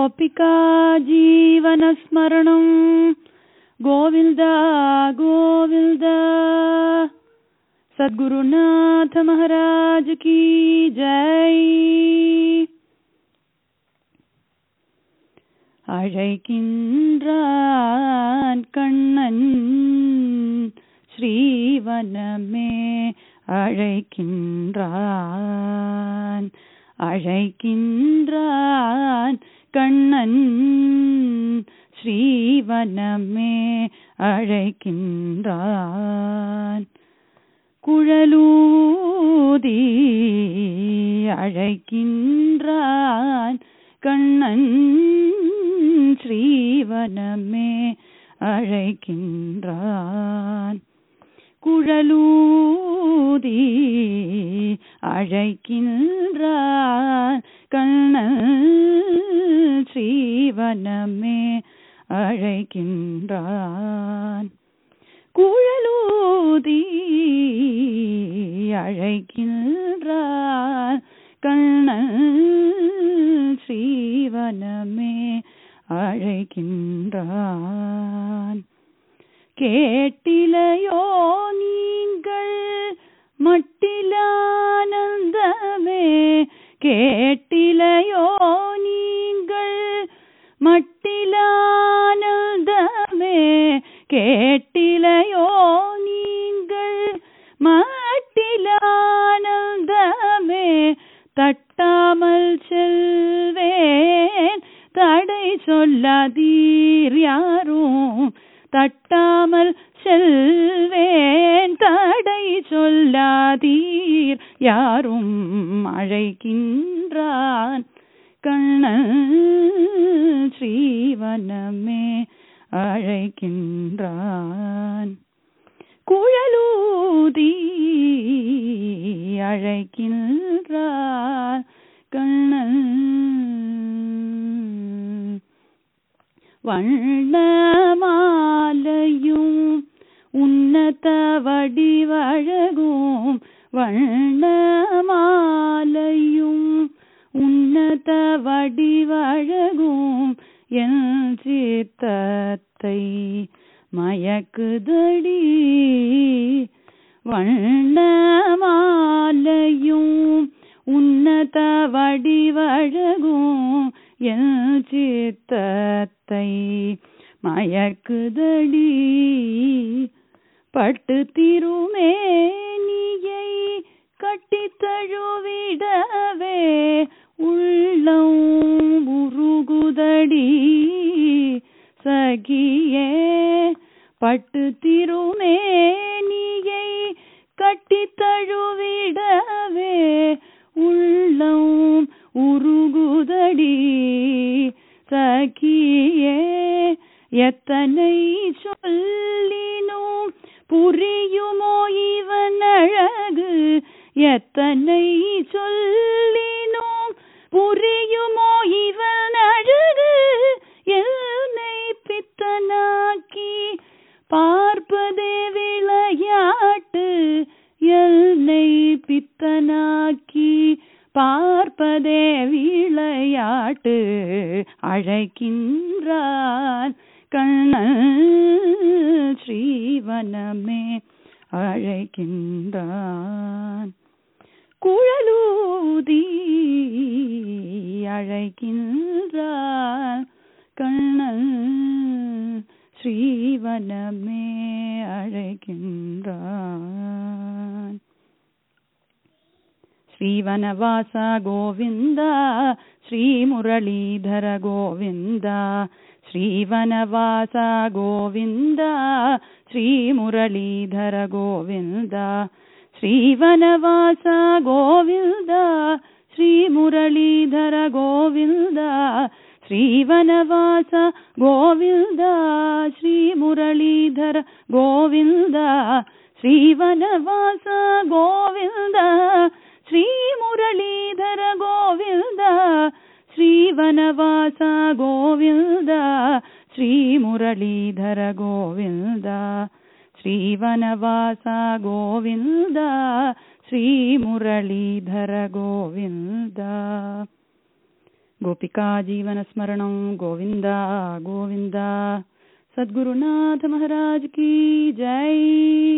गोपिका जीवनस्मरणं गोविन्द गोविन्द सद्गुरुनाथ महाराज की जय அழைக்கின்றான் கண்ணன் ஸ்ரீவனமே அழைக்கின்றான் அழைக்கின்றான் கண்ணன் ஸ்ரீவனமே அழைக்கின்றான் குழலூதி அழைக்கின்றான் கண்ணன் ஸ்ரீவனமே அழைக்கின்றான் குழலூதி அழைக்கின்றான் கண்ணன் ஸ்ரீவனமே அழைக்கின்றான் குழலூதி அழைக்கின்றான் கண்ணன் ஸ்ரீவனமே அழைக்கின்றான் கேட்டிலையோ நீங்கள் மட்டிலானந்தமே கேட்டிலையோ நீங்கள் மட்டிலானந்தமே கேட்டிலையோ நீங்கள் மட்டிலானந்தமே தட்டாமல் செல்வேன் தடை சொல்லாதீர் யாரும் தட்டாமல் செல்வேன் தடை சொல்லாதீர் யாரும் அழைக்கின்றான் கண்ணன் ஸ்ரீவனமே அழைக்கின்றான் குழலூதி அழைக்கின்றான் கண்ணன் வண்ணமாலையும் உன்னத வடிவழகும் வண்ணமாலையும் உன்னத வடிவழகும் என் சித்தத்தை மயக்குதடி வண்ணமாலையும் உன்னத வடிவழகும் என் சித்தத்தை மயக்குதடி பட்டு திருமேனியை கட்டி தழுவிடவே உள்ளம் உருகுதடி சகியே பட்டு திருமேனியை கட்டி தழுவிடவே உள்ளம் உருகுதடி சகியே எத்தனை சொல்லினும் புரியுமோ இவன் அழகு எத்தனை சொல்லினும் புரியுமோ இவன் அழகு என்னை பித்தனாக்கி பார்ப்பதே விளையாட்டு என்னை பித்தனாக்கி பார்ப்பதே விளையாட்டு அழைக்கின்றான் கண்ணன் ஸ்ரீவனமே அழைக்கின்றான் குழலூதி அழைக்கின்றான் கண்ணன் ஸ்ரீவனமே அழைக்கின்றான் ಶ್ರೀವನವಾಸ ಗೋವಿಂದ ಶ್ರೀ ಮುರಳೀಧರ ಗೋವಿಂದ ಶ್ರೀವನವಾಸ ಗೋವಿಂದ ಶ್ರೀ ಮುರಳೀಧರ ಗೋವಿಂದ ಶ್ರೀವನವಾಸ ಗೋವಿಂದ ಶ್ರೀ ಮುರಳೀಧರ ಗೋವಿಂದ ಶ್ರೀವನವಾಸ ಗೋವಿಂದ ಶ್ರೀ ಮುರಳೀಧರ ಗೋವಿಂದ ಶ್ರೀವನವಾಸ ಗೋವಿಂದ ಶ್ರೀ ಮುರಳೀಧರ ಗೋವಿಂದ ಶ್ರೀವನವಾಸ ಗೋವಿಂದ ಶ್ರೀ ಮುರಳೀಧರ ಗೋವಿಂದ ಶ್ರೀವನವಾಸ ಗೋವಿಂದ ಶ್ರೀ ಮುರಳೀಧರ ಗೋವಿಂದ गोपिका जीवनस्मरणं गोविन्द गोविन्द सद्गुरुनाथ महाराज की जय